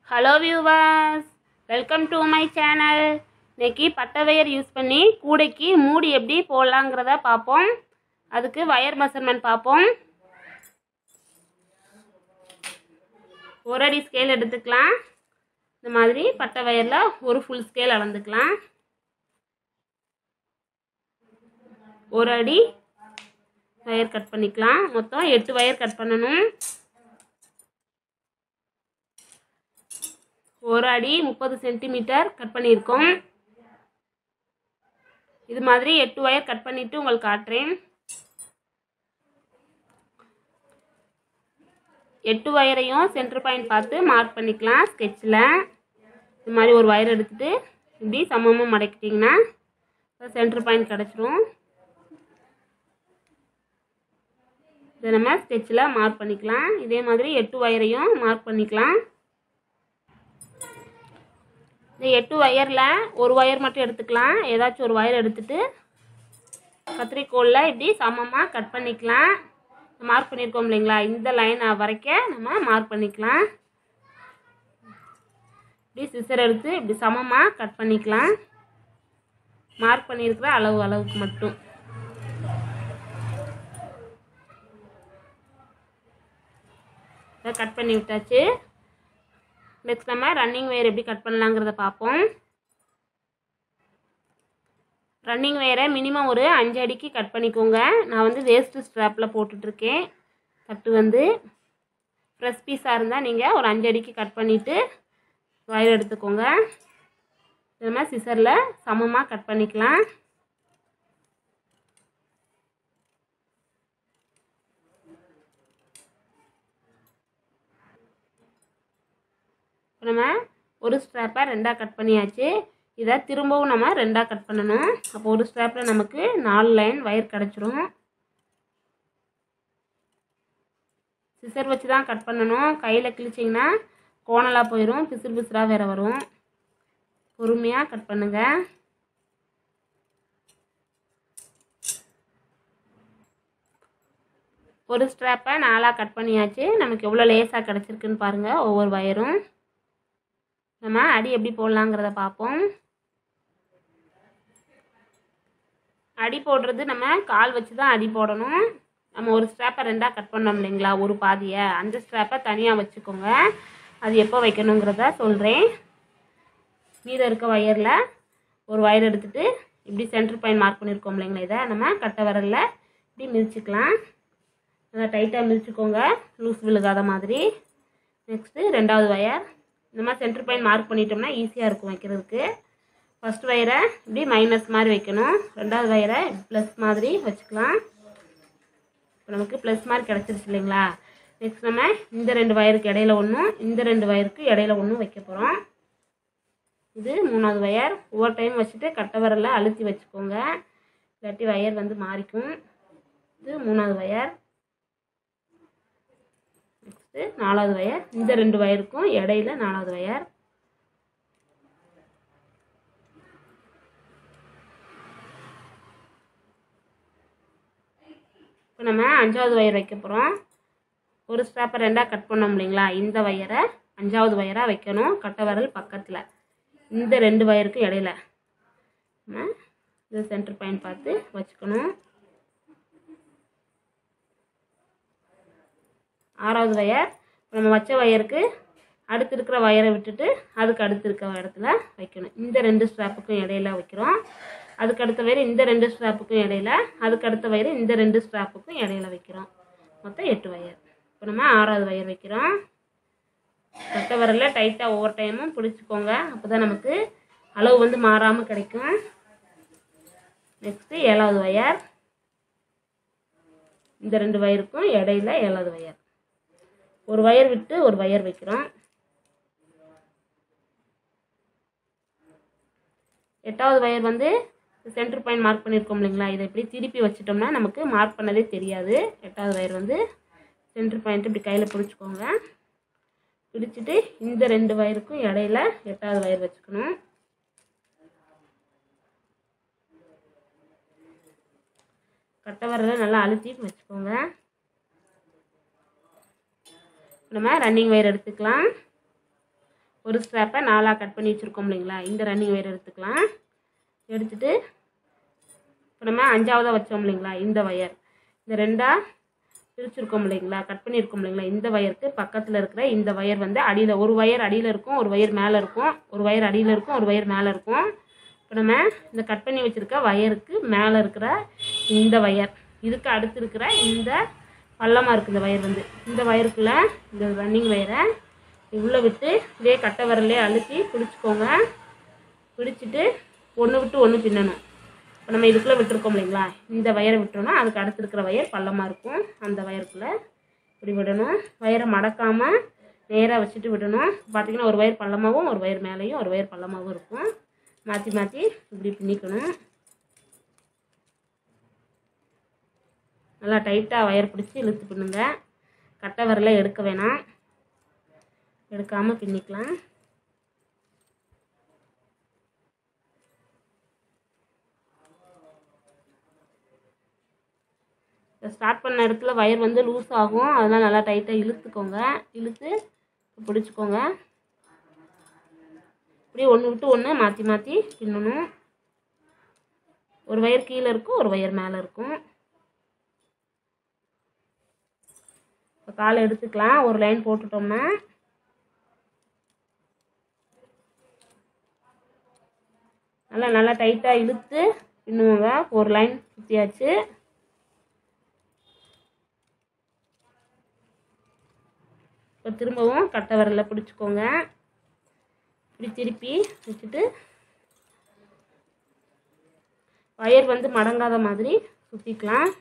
hello viewers welcome to my channel இன்னைக்கு பட்டை wire use பண்ணி கூடைக்கு மூடி எப்படி போடலாங்கிறத பார்ப்போம் அதுக்கு வயர் மெஷர்மெண்ட் பார்ப்போம் ஒரு அடி ஸ்கேல் எடுத்துக்கலாம் இந்த மாதிரி பட்டை வயரில் ஒரு ஃபுல் ஸ்கேல் அளந்துக்கலாம் ஒரு அடி வயர் கட் பண்ணிக்கலாம் மொத்தம் எட்டு வயர் கட் பண்ணணும் ஒரு அடி முப்பது சென்டிமீட்டர் கட் பண்ணியிருக்கோம் இது மாதிரி எட்டு ஒயர் கட் பண்ணிவிட்டு உங்களுக்கு காட்டுறேன் எட்டு ஒயரையும் சென்டர் பாயிண்ட் பார்த்து மார்க் பண்ணிக்கலாம் ஸ்கெட்சில் இது மாதிரி ஒரு ஒயர் எடுத்துகிட்டு இப்படி சமமாக மடக்கிட்டிங்கன்னா சென்டர் பாயிண்ட் கிடச்சிரும் இதை நம்ம ஸ்கெட்சில் மார்க் பண்ணிக்கலாம் இதே மாதிரி எட்டு ஒயரையும் மார்க் பண்ணிக்கலாம் இந்த எட்டு ஒயரில் ஒரு ஒயர் மட்டும் எடுத்துக்கலாம் ஏதாச்சும் ஒரு ஒயர் எடுத்துட்டு கத்திரிக்கோலில் இப்படி சமமாக கட் பண்ணிக்கலாம் மார்க் பண்ணியிருக்கோம் இல்லைங்களா இந்த லைன் வரைக்க நம்ம மார்க் பண்ணிக்கலாம் இப்படி சிசர் எடுத்து இப்படி சமமாக கட் பண்ணிக்கலாம் மார்க் பண்ணியிருக்கிற அளவு அளவுக்கு மட்டும் கட் பண்ணி விட்டாச்சு நெக்ஸ்ட் நம்ம ரன்னிங் ஒயர் எப்படி கட் பண்ணலாங்கிறத பார்ப்போம் ரன்னிங் ஒயரை மினிமம் ஒரு அஞ்சு அடிக்கு கட் பண்ணிக்கோங்க நான் வந்து வேஸ்ட்டு ஸ்ட்ராப்பில் போட்டுட்ருக்கேன் கட்டு வந்து ஃப்ரெஷ் பீஸாக இருந்தால் நீங்கள் ஒரு அஞ்சு அடிக்கு கட் பண்ணிவிட்டு ஒயர் எடுத்துக்கோங்க இது மாதிரி சிசரில் சமமாக கட் பண்ணிக்கலாம் நம்ம ஒரு ஸ்ட்ராப்பை ரெண்டாக கட் பண்ணியாச்சு இதை திரும்பவும் நம்ம ரெண்டாக கட் பண்ணணும் அப்போ ஒரு ஸ்ட்ராப்பில் நமக்கு நாலு லைன் ஒயர் கிடச்சிரும் சிசர் வச்சு தான் கட் பண்ணணும் கையில் கிழிச்சிங்கன்னா கோணலாக போயிடும் பிசுறு பிசுறாக வேறு வரும் பொறுமையாக கட் பண்ணுங்கள் ஒரு ஸ்ட்ராப்பை நாலாக கட் பண்ணியாச்சு நமக்கு எவ்வளோ லேஸாக கிடச்சிருக்குன்னு பாருங்கள் ஒவ்வொரு வயரும் நம்ம அடி எப்படி போடலாங்கிறத பார்ப்போம் அடி போடுறது நம்ம கால் வச்சு தான் அடி போடணும் நம்ம ஒரு ஸ்ட்ராப்பை ரெண்டாக கட் பண்ணோம் இல்லைங்களா ஒரு பாதியை அந்த ஸ்ட்ராப்பை தனியாக வச்சுக்கோங்க அது எப்போ வைக்கணுங்கிறத சொல்கிறேன் மீதம் இருக்க ஒயரில் ஒரு ஒயர் எடுத்துகிட்டு இப்படி சென்டர் பாயிண்ட் மார்க் பண்ணியிருக்கோம் இல்லைங்களா இதை நம்ம கட்டை வரலில் இப்படி மிதிச்சுக்கலாம் நல்லா டைட்டாக மிதிச்சுக்கோங்க லூஸ் விழுகாத மாதிரி நெக்ஸ்ட்டு ரெண்டாவது ஒயர் இந்த மாதிரி சென்டர் பாயிண்ட் மார்க் பண்ணிட்டோம்னா ஈஸியாக இருக்கும் வைக்கிறதுக்கு ஃபஸ்ட் வயரை இப்படி மைனஸ் மாதிரி வைக்கணும் ரெண்டாவது வயரை ப்ளஸ் மாதிரி வச்சுக்கலாம் இப்போ நமக்கு ப்ளஸ் மாதிரி கிடச்சிருச்சு இல்லைங்களா நெக்ஸ்ட் நம்ம இந்த ரெண்டு வயருக்கு இடையில ஒன்றும் இந்த ரெண்டு வயருக்கு இடையில ஒன்றும் வைக்க போகிறோம் இது மூணாவது வயர் ஒவ்வொரு டைம் வச்சுட்டு கட்டை வரல அழுத்தி வச்சுக்கோங்க இல்லாட்டி வயர் வந்து மாறிக்கும் இது மூணாவது வயர் நெக்ஸ்ட்டு நாலாவது வயர் இந்த ரெண்டு வயருக்கும் இடையில நாலாவது வயர் இப்போ நம்ம அஞ்சாவது வயர் வைக்க போகிறோம் ஒரு ஸ்ட்ராப்பை ரெண்டாக கட் பண்ணோம் இல்லைங்களா இந்த வயரை அஞ்சாவது வயராக வைக்கணும் கட்டை வரல் பக்கத்தில் இந்த ரெண்டு வயருக்கும் இடையில நம்ம இது சென்டர் பாயிண்ட் பார்த்து வச்சுக்கணும் ஆறாவது வயர் நம்ம வச்ச வயருக்கு அடுத்து இருக்கிற வயரை விட்டுட்டு அதுக்கு அடுத்து இருக்கிற இடத்துல வைக்கணும் இந்த ரெண்டு ஸ்ட்ராப்புக்கும் இடையில வைக்கிறோம் அதுக்கு அடுத்த வயர் இந்த ரெண்டு ஸ்ட்ராப்புக்கும் இடையில அதுக்கு அடுத்த வயர் இந்த ரெண்டு ஸ்ட்ராப்புக்கும் இடையில வைக்கிறோம் மொத்தம் எட்டு வயர் இப்போ நம்ம ஆறாவது வயர் வைக்கிறோம் கட்டை வரல டைட்டாக ஒவ்வொரு டைமும் பிடிச்சிக்கோங்க அப்போ தான் நமக்கு அளவு வந்து மாறாமல் கிடைக்கும் நெக்ஸ்ட்டு ஏழாவது வயர் இந்த ரெண்டு வயருக்கும் இடையில ஏழாவது வயர் ஒரு வயர் விட்டு ஒரு வயர் வைக்கிறோம் எட்டாவது வயர் வந்து சென்டர் பாயிண்ட் மார்க் பண்ணியிருக்கோம் இல்லைங்களா இதை இப்படி திருப்பி வச்சிட்டோம்னா நமக்கு மார்க் பண்ணதே தெரியாது எட்டாவது வயர் வந்து சென்டர் பாயிண்ட் இப்படி கையில் பிடிச்சிக்கோங்க பிடிச்சிட்டு இந்த ரெண்டு வயருக்கும் இடையில எட்டாவது வயர் வச்சுக்கணும் கட்டை வரல நல்லா அழுத்தி வச்சுக்கோங்க நம்ம ரன்னிங் ஒயர் எடுத்துக்கலாம் ஒரு ஸ்ட்ராப்பை நாலாக கட் பண்ணி வச்சுருக்கோம் இல்லைங்களா இந்த ரன்னிங் ஒயர் எடுத்துக்கலாம் எடுத்துட்டு இப்போ நம்ம அஞ்சாவதாக வச்சோம் இல்லைங்களா இந்த ஒயர் இந்த ரெண்டாக பிரிச்சிருக்கோம் இல்லைங்களா கட் பண்ணியிருக்கோம் இல்லைங்களா இந்த ஒயருக்கு பக்கத்தில் இருக்கிற இந்த ஒயர் வந்து அடியில் ஒரு ஒயர் அடியில் இருக்கும் ஒரு ஒயர் மேலே இருக்கும் ஒரு ஒயர் அடியில் இருக்கும் ஒரு ஒயர் மேலே இருக்கும் இப்போ நம்ம இந்த கட் பண்ணி வச்சுருக்க ஒயருக்கு மேலே இருக்கிற இந்த ஒயர் இதுக்கு அடுத்து இருக்கிற இந்த பள்ளமாக இருக்குது இந்த ஒயர் வந்து இந்த ஒயருக்குள்ள இந்த ரன்னிங் ஒயரை உள்ளே விட்டு இதே கட்டை விரல்லே அழுத்தி பிடிச்சிக்கோங்க பிடிச்சிட்டு ஒன்று விட்டு ஒன்று பின்னணும் இப்போ நம்ம இதுக்குள்ளே விட்டுருக்கோம் இல்லைங்களா இந்த வயரை விட்டோம்னா அதுக்கு அடுத்து இருக்கிற வயர் பள்ளமாக இருக்கும் அந்த வயருக்குள்ளே இப்படி விடணும் வயரை மடக்காமல் நேராக வச்சுட்டு விடணும் பார்த்தீங்கன்னா ஒரு வயர் பள்ளமாகவும் ஒரு வயர் மேலேயும் ஒரு வயர் பள்ளமாகவும் இருக்கும் மாற்றி மாற்றி இப்படி பின்னிக்கணும் நல்லா டைட்டாக வயர் பிடிச்சி இழுத்து பின்னுங்க கட்டை விரலை எடுக்க வேணாம் எடுக்காமல் பின்னிக்கலாம் ஸ்டார்ட் பண்ண இடத்துல வயர் வந்து லூஸ் ஆகும் அதெல்லாம் நல்லா டைட்டாக இழுத்துக்கோங்க இழுத்து பிடிச்சிக்கோங்க இப்படியே ஒன்று விட்டு ஒன்று மாற்றி மாற்றி பின்னணும் ஒரு வயர் கீழே இருக்கும் ஒரு வயர் மேலே இருக்கும் இப்போ காலை எடுத்துக்கலாம் ஒரு லைன் போட்டுட்டோம்னா நல்லா நல்லா டைட்டாக இழுத்து பின்னுவோங்க ஒரு லைன் சுற்றியாச்சு இப்போ திரும்பவும் கட்டை விரலில் பிடிச்சிக்கோங்க இப்படி திருப்பி வச்சுட்டு வயர் வந்து மடங்காத மாதிரி சுற்றிக்கலாம்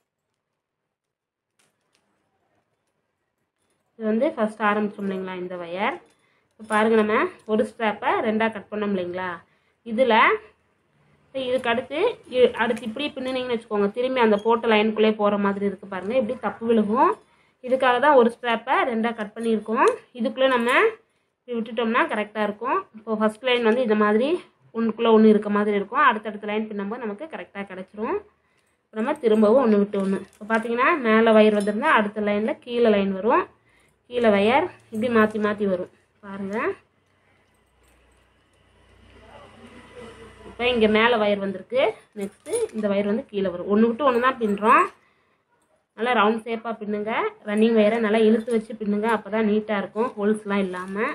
இது வந்து ஃபஸ்ட் ஆரம்பிச்சோம் இல்லைங்களா இந்த வயர் இப்போ பாருங்கள் நம்ம ஒரு ஸ்ட்ராப்பை ரெண்டாக கட் பண்ணோம் இல்லைங்களா இதில் இதுக்கு அடுத்து இ- அடுத்து இப்படி பின்னுனீங்கன்னு வச்சுக்கோங்க திரும்பி அந்த போட்ட லைனுக்குள்ளே போகிற மாதிரி இருக்குது பாருங்கள் இப்படி தப்பு விழுகும் இதுக்காக தான் ஒரு ஸ்ட்ராப்பை ரெண்டாக கட் பண்ணியிருக்கோம் இதுக்குள்ளே நம்ம இப்படி விட்டுட்டோம்னா கரெக்டாக இருக்கும் இப்போ ஃபஸ்ட் லைன் வந்து இந்த மாதிரி ஒன்றுக்குள்ளே ஒன்று இருக்க மாதிரி இருக்கும் அடுத்தடுத்த லைன் பின்னும்போது நமக்கு கரெக்டாக கிடச்சிரும் நம்ம திரும்பவும் ஒன்று விட்டு ஒன்று இப்போ பார்த்தீங்கன்னா மேலே வயர் வந்திருந்தா அடுத்த லைனில் கீழே லைன் வரும் கீழே வயர் இப்படி மாற்றி மாற்றி வரும் பாருங்கள் இப்போ இங்கே மேலே வயர் வந்திருக்கு நெக்ஸ்ட்டு இந்த வயர் வந்து கீழே வரும் ஒன்று விட்டு ஒன்று தான் பின்னுறோம் நல்லா ரவுண்ட் ஷேப்பாக பின்னுங்க ரன்னிங் வயரை நல்லா இழுத்து வச்சு பின்னுங்க அப்போ தான் நீட்டாக இருக்கும் ஹோல்ஸ்லாம் இல்லாமல்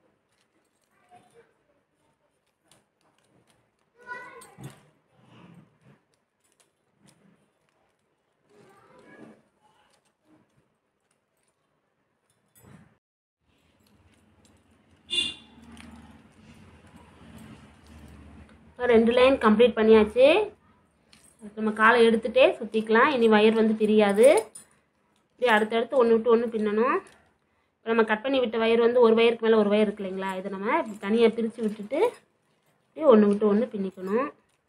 ரெண்டு லைன் கம்ப்ளீட் பண்ணியாச்சு நம்ம காலை எடுத்துகிட்டே சுற்றிக்கலாம் இனி வயர் வந்து பிரியாது இப்படி அடுத்தடுத்து ஒன்று விட்டு ஒன்று பின்னணும் இப்போ நம்ம கட் பண்ணி விட்ட வயர் வந்து ஒரு வயருக்கு மேலே ஒரு வயர் இருக்கு இல்லைங்களா இதை நம்ம இப்படி தனியாக பிரித்து விட்டுட்டு இப்படி ஒன்று விட்டு ஒன்று பின்னிக்கணும்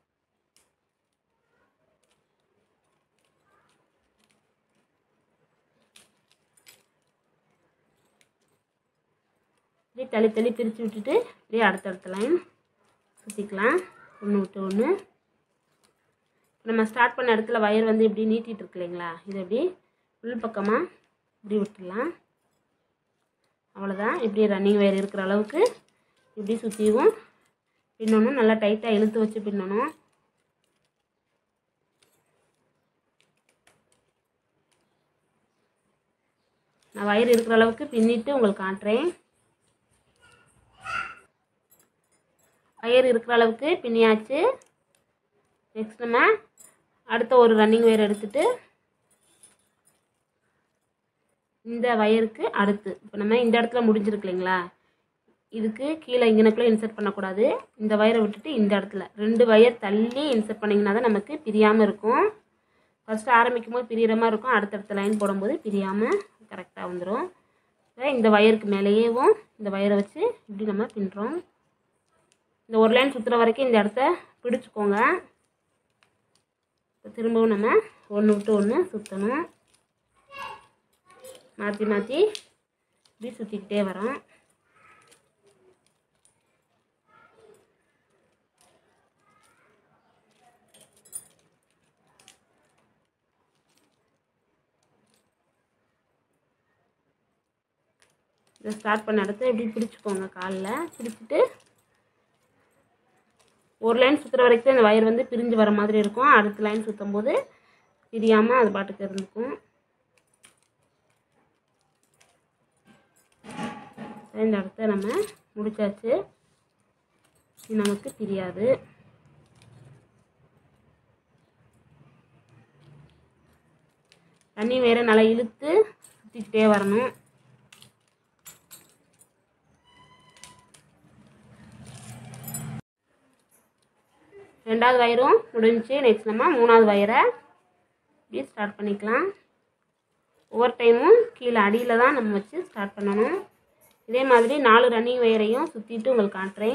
இப்படி தள்ளி தள்ளி பிரித்து விட்டுட்டு இப்படியே அடுத்தடுத்த லைன் சுற்றிக்கலாம் ஒன்று விட்டு ஒன்று நம்ம ஸ்டார்ட் பண்ண இடத்துல வயர் வந்து இப்படி நீட்டிட்டு இருக்கு இல்லைங்களா இது இப்படி உள் பக்கமாக இப்படி விட்டுடலாம் அவ்வளோதான் இப்படி ரன்னிங் வயர் இருக்கிற அளவுக்கு இப்படி சுற்றிவும் பின்னணும் நல்லா டைட்டாக இழுத்து வச்சு பின்னணும் நான் வயர் இருக்கிற அளவுக்கு பின்னிட்டு உங்களுக்கு காட்டுறேன் வயர் இருக்கிற அளவுக்கு பின்னியாச்சு நெக்ஸ்ட் நம்ம அடுத்த ஒரு ரன்னிங் வயர் எடுத்துட்டு இந்த வயருக்கு அடுத்து இப்போ நம்ம இந்த இடத்துல முடிஞ்சிருக்கு இல்லைங்களா இதுக்கு கீழே இங்கனக்குள்ளே இன்சர்ட் பண்ணக்கூடாது இந்த வயரை விட்டுட்டு இந்த இடத்துல ரெண்டு வயர் தள்ளி இன்சர்ட் பண்ணிங்கன்னா தான் நமக்கு பிரியாமல் இருக்கும் ஃபஸ்ட்டு ஆரம்பிக்கும் போது பிரியிற மாதிரி இருக்கும் அடுத்தடுத்த லைன் போடும்போது பிரியாமல் கரெக்டாக வந்துடும் இந்த வயருக்கு மேலேயேவும் இந்த வயரை வச்சு இப்படி நம்ம பின்னுறோம் இந்த ஒரு லைன் சுற்றுற வரைக்கும் இந்த இடத்த பிடிச்சிக்கோங்க இப்போ திரும்பவும் நம்ம ஒன்று விட்டு ஒன்று சுற்றணும் மாற்றி மாற்றி இப்படி சுற்றிக்கிட்டே வரோம் இதை ஸ்டார்ட் பண்ண இடத்த இப்படி பிடிச்சிக்கோங்க காலில் பிடிச்சிட்டு ஒரு லைன் சுற்றுற வரைக்கும் இந்த வயர் வந்து பிரிஞ்சு வர மாதிரி இருக்கும் அடுத்த லைன் சுற்றும் போது பிரியாமல் அது பாட்டுக்கு இருந்துக்கும் இந்த இடத்த நம்ம முடிச்சாச்சு இது நமக்கு பிரியாது தண்ணி வேற நல்லா இழுத்து சுற்றிக்கிட்டே வரணும் ரெண்டாவது வயரும் முடிஞ்சுச்சு நெக்ஸ்ட் நம்ம மூணாவது வயரை இப்படி ஸ்டார்ட் பண்ணிக்கலாம் ஒவ்வொரு டைமும் கீழே அடியில் தான் நம்ம வச்சு ஸ்டார்ட் பண்ணணும் இதே மாதிரி நாலு ரன்னிங் வயரையும் சுற்றிட்டு உங்களுக்கு காட்டுறேன்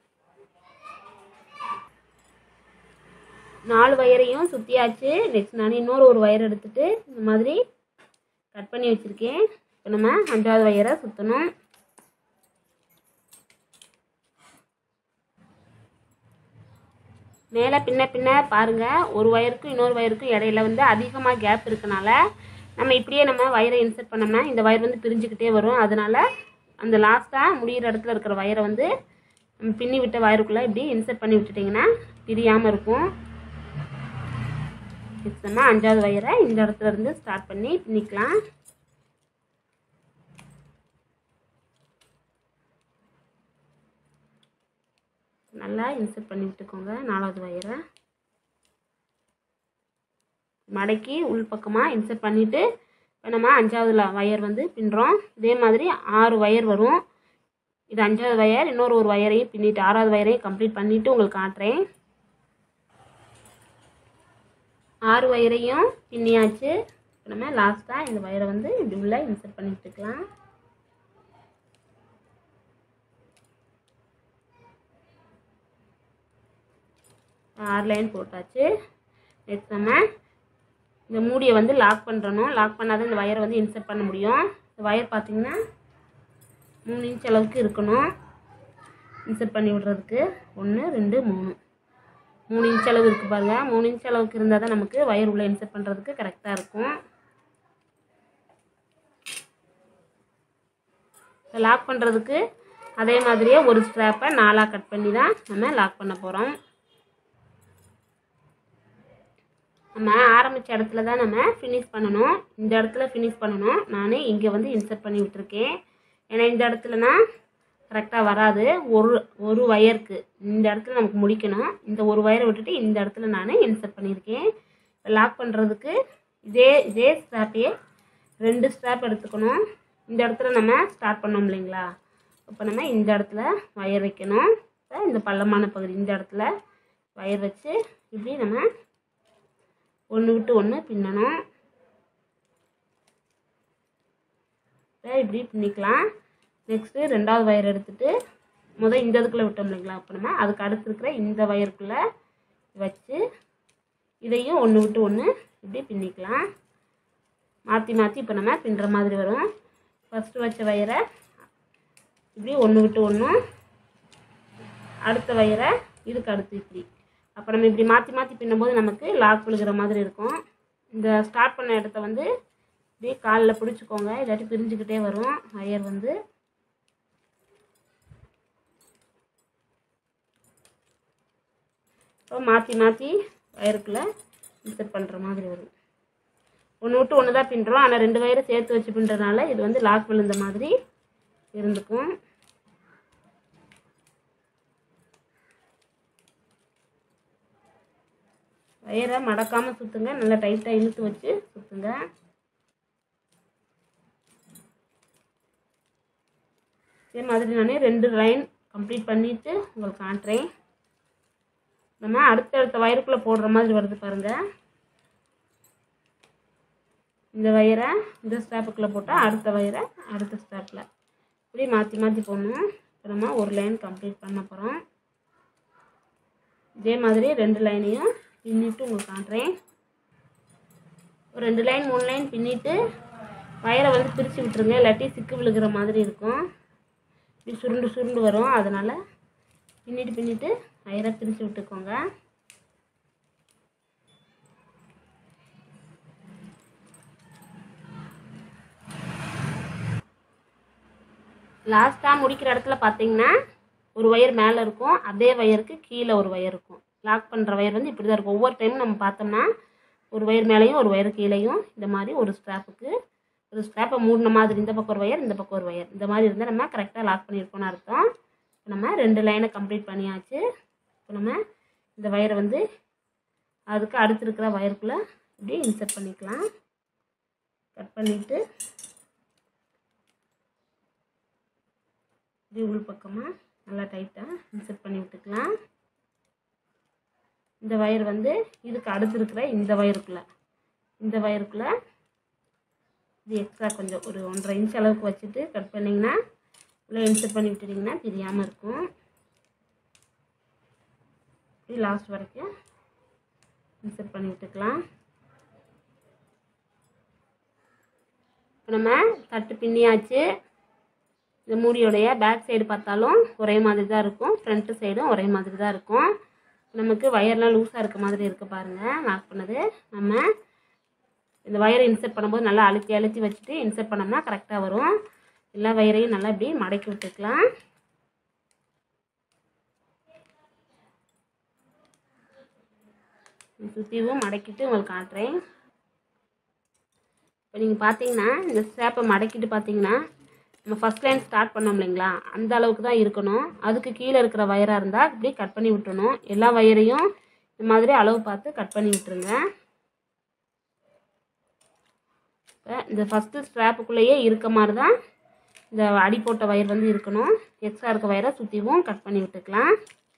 நாலு வயரையும் சுற்றியாச்சு நெக்ஸ்ட் நான் இன்னொரு ஒரு வயர் எடுத்துட்டு இந்த மாதிரி கட் பண்ணி வச்சுருக்கேன் இப்போ நம்ம அஞ்சாவது வயரை சுற்றணும் மேலே பின்ன பின்ன பாருங்கள் ஒரு வயருக்கும் இன்னொரு வயருக்கும் இடையில வந்து அதிகமாக கேப் இருக்கனால நம்ம இப்படியே நம்ம வயரை இன்சர்ட் பண்ணோம்னா இந்த வயர் வந்து பிரிஞ்சுக்கிட்டே வரும் அதனால அந்த லாஸ்ட்டாக முடியிற இடத்துல இருக்கிற வயரை வந்து நம்ம பின்னி விட்ட வயருக்குள்ளே இப்படி இன்சர்ட் பண்ணி விட்டுட்டிங்கன்னா பிரியாமல் இருக்கும் நெக்ஸ்ட் நம்ம அஞ்சாவது வயரை இந்த இடத்துல இருந்து ஸ்டார்ட் பண்ணி பின்னிக்கலாம் நல்லா இன்சர்ட் பண்ணி விட்டுக்கோங்க நாலாவது வயரை மடக்கி உள் பக்கமாக இன்சர்ட் பண்ணிவிட்டு இப்போ நம்ம அஞ்சாவது வயர் வந்து பின்னுறோம் இதே மாதிரி ஆறு வயர் வரும் இது அஞ்சாவது வயர் இன்னொரு ஒரு வயரையும் பின்னிட்டு ஆறாவது வயரையும் கம்ப்ளீட் பண்ணிவிட்டு உங்களுக்கு காட்டுறேன் ஆறு வயரையும் பின்னியாச்சு இப்போ நம்ம லாஸ்ட்டாக இந்த வயரை வந்து இப்படி உள்ள இன்சர்ட் பண்ணி விட்டுக்கலாம் ஆறு லைன் போட்டாச்சு நெக்ஸ்ட் நம்ம இந்த மூடியை வந்து லாக் பண்ணுறணும் லாக் பண்ணாதான் இந்த வயரை வந்து இன்சர்ட் பண்ண முடியும் இந்த வயர் பார்த்தீங்கன்னா மூணு இன்ச் அளவுக்கு இருக்கணும் இன்சர்ட் பண்ணி விடுறதுக்கு ஒன்று ரெண்டு மூணு மூணு இன்ச் அளவு இருக்குது பாருங்கள் மூணு இன்ச் அளவுக்கு இருந்தால் தான் நமக்கு வயர் உள்ளே இன்சர்ட் பண்ணுறதுக்கு கரெக்டாக இருக்கும் லாக் பண்ணுறதுக்கு அதே மாதிரியே ஒரு ஸ்ட்ராப்பை நாலாக கட் பண்ணி தான் நம்ம லாக் பண்ண போகிறோம் நம்ம ஆரம்பித்த இடத்துல தான் நம்ம ஃபினிஷ் பண்ணணும் இந்த இடத்துல ஃபினிஷ் பண்ணணும் நான் இங்கே வந்து இன்சர்ட் பண்ணி விட்டுருக்கேன் ஏன்னா இந்த இடத்துலனா கரெக்டாக வராது ஒரு ஒரு வயருக்கு இந்த இடத்துல நமக்கு முடிக்கணும் இந்த ஒரு வயரை விட்டுட்டு இந்த இடத்துல நான் இன்சர்ட் பண்ணியிருக்கேன் லாக் பண்ணுறதுக்கு இதே இதே ஸ்ட்ராப்பையே ரெண்டு ஸ்ட்ராப் எடுத்துக்கணும் இந்த இடத்துல நம்ம ஸ்டார்ட் பண்ணோம் இல்லைங்களா இப்போ நம்ம இந்த இடத்துல வயர் வைக்கணும் இப்போ இந்த பள்ளமான பகுதி இந்த இடத்துல வயர் வச்சு இப்படி நம்ம ஒன்று விட்டு ஒன்று பின்னணும் இப்போ இப்படி பின்னிக்கலாம் நெக்ஸ்ட்டு ரெண்டாவது வயர் எடுத்துட்டு முதல் இந்த இதுக்குள்ளே விட்டோம் இல்லைங்களா அப்போ நம்ம அதுக்கு அடுத்து இருக்கிற இந்த வயருக்குள்ளே வச்சு இதையும் ஒன்று விட்டு ஒன்று இப்படி பின்னிக்கலாம் மாற்றி மாற்றி இப்போ நம்ம பின்னுற மாதிரி வரும் ஃபஸ்ட்டு வச்ச வயரை இப்படி ஒன்று விட்டு ஒன்று அடுத்த வயரை இதுக்கு அடுத்து இப்படி அப்போ நம்ம இப்படி மாற்றி மாற்றி பின்னும்போது நமக்கு லாக் விழுகிற மாதிரி இருக்கும் இந்த ஸ்டார்ட் பண்ண இடத்த வந்து இப்படியே காலில் பிடிச்சிக்கோங்க இல்லாட்டி பிரிஞ்சுக்கிட்டே வரும் வயர் வந்து இப்போ மாற்றி மாற்றி வயருக்குள்ளே இன்சர்ட் பண்ணுற மாதிரி வரும் ஒன்று விட்டு ஒன்று தான் பின்னுறோம் ஆனால் ரெண்டு வயரை சேர்த்து வச்சு பின்னுறதுனால இது வந்து லாக் விழுந்த மாதிரி இருந்துக்கும் வயரை மடக்காமல் சுற்றுங்க நல்லா டைட்டாக இழுத்து வச்சு சுற்றுங்க இதே மாதிரி நான் ரெண்டு லைன் கம்ப்ளீட் பண்ணிவிட்டு உங்களுக்கு காட்டுறேன் நம்ம அடுத்தடுத்த வயருக்குள்ளே போடுற மாதிரி வருது பாருங்கள் இந்த வயரை இந்த ஸ்டாப்புக்குள்ளே போட்டால் அடுத்த வயரை அடுத்த ஸ்டாப்பில் இப்படி மாற்றி மாற்றி போடணும் இப்போ நம்ம ஒரு லைன் கம்ப்ளீட் பண்ண போகிறோம் இதே மாதிரி ரெண்டு லைனையும் பின்னிட்டு உங்களுக்கு காட்டுறேன் ஒரு ரெண்டு லைன் மூணு லைன் பின்னிட்டு வயரை வந்து பிரித்து விட்டுருங்க இல்லாட்டி சிக்கு விழுகிற மாதிரி இருக்கும் இப்படி சுருண்டு சுருண்டு வரும் அதனால் பின்னிட்டு பின்னிட்டு வயரை பிரித்து விட்டுக்கோங்க லாஸ்ட்டாக முடிக்கிற இடத்துல பார்த்தீங்கன்னா ஒரு ஒயர் மேலே இருக்கும் அதே ஒயருக்கு கீழே ஒரு ஒயர் இருக்கும் லாக் பண்ணுற ஒயர் வந்து இப்படி தான் இருக்கும் ஒவ்வொரு டைமும் நம்ம பார்த்தோம்னா ஒரு ஒயர் மேலேயும் ஒரு ஒயர் கீழேயும் இந்த மாதிரி ஒரு ஸ்ட்ராப்புக்கு ஒரு ஸ்ட்ராப்பை மூடின மாதிரி இந்த பக்கம் ஒரு ஒயர் இந்த பக்கம் ஒரு ஒயர் இந்த மாதிரி இருந்தால் நம்ம கரெக்டாக லாக் பண்ணியிருக்கோம்னு அர்த்தம் இப்போ நம்ம ரெண்டு லைனை கம்ப்ளீட் பண்ணியாச்சு இப்போ நம்ம இந்த ஒயரை வந்து அதுக்கு அடுத்து இருக்கிற ஒயருக்குள்ளே இப்படி இன்சர்ட் பண்ணிக்கலாம் கட் பண்ணிவிட்டு இப்படி உள் பக்கமாக நல்லா டைட்டாக இன்சர்ட் பண்ணி விட்டுக்கலாம் இந்த வயர் வந்து இதுக்கு அடுத்து இருக்கிற இந்த வயருக்குள்ளே இந்த வயருக்குள்ளே இது எக்ஸ்ட்ரா கொஞ்சம் ஒரு ஒன்றரை இன்ச் அளவுக்கு வச்சுட்டு கட் பண்ணிங்கன்னா உள்ளே இன்சர்ட் பண்ணி விட்டுட்டிங்கன்னா தெரியாமல் இருக்கும் இப்படி லாஸ்ட் வரைக்கும் இன்சர்ட் பண்ணி விட்டுக்கலாம் இப்போ நம்ம தட்டு பின்னியாச்சு இந்த மூடியோடைய பேக் சைடு பார்த்தாலும் ஒரே மாதிரி தான் இருக்கும் ஃப்ரண்ட்டு சைடும் ஒரே மாதிரி தான் இருக்கும் நமக்கு வயர்லாம் லூஸாக இருக்க மாதிரி இருக்குது பாருங்கள் லாக் பண்ணது நம்ம இந்த வயரை இன்சர்ட் பண்ணும்போது நல்லா அழுத்தி அழுத்தி வச்சுட்டு இன்சர்ட் பண்ணோம்னா கரெக்டாக வரும் எல்லா வயரையும் நல்லா இப்படி மடக்கி விட்டுக்கலாம் சுற்றிவும் மடக்கிட்டு உங்களுக்கு காட்டுறேன் இப்போ நீங்கள் பார்த்தீங்கன்னா இந்த ஸ்ட்ராப்பை மடக்கிட்டு பார்த்தீங்கன்னா நம்ம ஃபஸ்ட் லைன் ஸ்டார்ட் பண்ணோம் இல்லைங்களா அந்த அளவுக்கு தான் இருக்கணும் அதுக்கு கீழே இருக்கிற வயராக இருந்தால் இப்படி கட் பண்ணி விட்டுறணும் எல்லா வயரையும் இந்த மாதிரி அளவு பார்த்து கட் பண்ணி விட்டுருங்க இப்போ இந்த ஃபஸ்ட்டு ஸ்ட்ராப்புக்குள்ளேயே இருக்க மாதிரி தான் இந்த அடி போட்ட வயர் வந்து இருக்கணும் எக்ஸ்ட்ரா இருக்க வயரை சுற்றிவும் கட் பண்ணி விட்டுக்கலாம்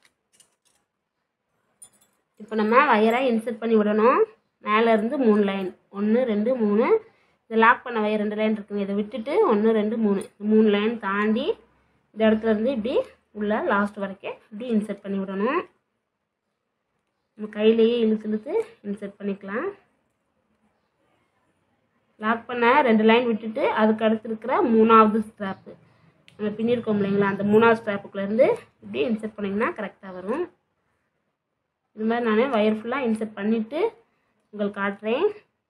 இப்போ நம்ம வயரை இன்சர்ட் பண்ணி விடணும் மேலே இருந்து மூணு லைன் ஒன்று ரெண்டு மூணு இந்த லாக் பண்ண வயர் ரெண்டு லைன் இருக்குங்க இதை விட்டுட்டு ஒன்று ரெண்டு மூணு இந்த மூணு லைன் தாண்டி இந்த இடத்துல இருந்து இப்படி உள்ள லாஸ்ட் வரைக்கும் இப்படி இன்சர்ட் பண்ணி விடணும் நம்ம கையிலேயே இழுத்து இழுத்து இன்சர்ட் பண்ணிக்கலாம் லாக் பண்ண ரெண்டு லைன் விட்டுட்டு அதுக்கு அடுத்து இருக்கிற மூணாவது ஸ்ட்ராப்பு நம்ம பின்னிருக்கோம் இல்லைங்களா அந்த மூணாவது ஸ்ட்ராப்புக்குள்ளேருந்து இப்படி இன்சர்ட் பண்ணிங்கன்னா கரெக்டாக வரும் இது மாதிரி நான் வயர் ஃபுல்லாக இன்சர்ட் பண்ணிவிட்டு உங்களுக்கு காட்டுறேன்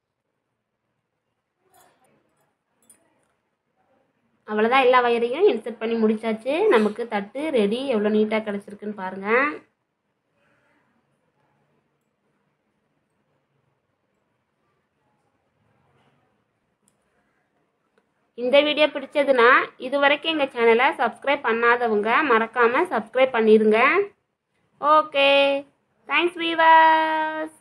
அவ்வளோதான் எல்லா வயரையும் இன்சர்ட் பண்ணி முடிச்சாச்சு நமக்கு தட்டு ரெடி எவ்வளோ நீட்டாக கிடச்சிருக்குன்னு பாருங்கள் இந்த வீடியோ பிடிச்சதுன்னா இது வரைக்கும் எங்கள் சேனலை சப்ஸ்கிரைப் பண்ணாதவங்க மறக்காமல் சப்ஸ்கிரைப் பண்ணிடுங்க ஓகே தேங்க்ஸ் வீவர்ஸ்